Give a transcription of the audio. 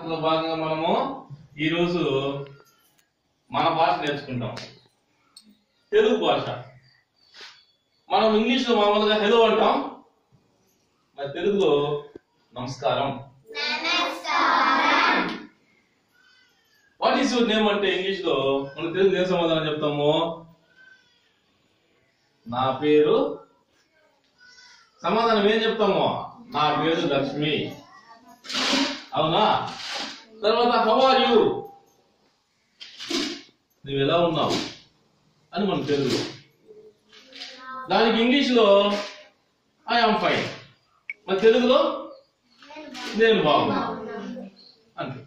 లో భాగంగా మనము ఈరోజు మన భాష నేర్చుకుంటాం తెలుగు భాష మనం ఇంగ్లీష్ లో మామూలుగా హెలో అంటాం మరి తెలుగులో నమస్కారం వాట్ ఈస్ యువర్ నేమ్ అంటే ఇంగ్లీష్ లో మన తెలుగు ఏం సమాధానం చెప్తాము నా పేరు సమాధానం ఏం చెప్తాము నా పేరు లక్ష్మి అవునా తర్వాత హౌ ఆర్ యు నువ్వు ఎలా ఉన్నావు అని మన తెలుగు దానికి ఇంగ్లీష్ లో ఐ ఆమ్ ఫైన్ మన తెలుగులో నేను బాగున్నా అంతే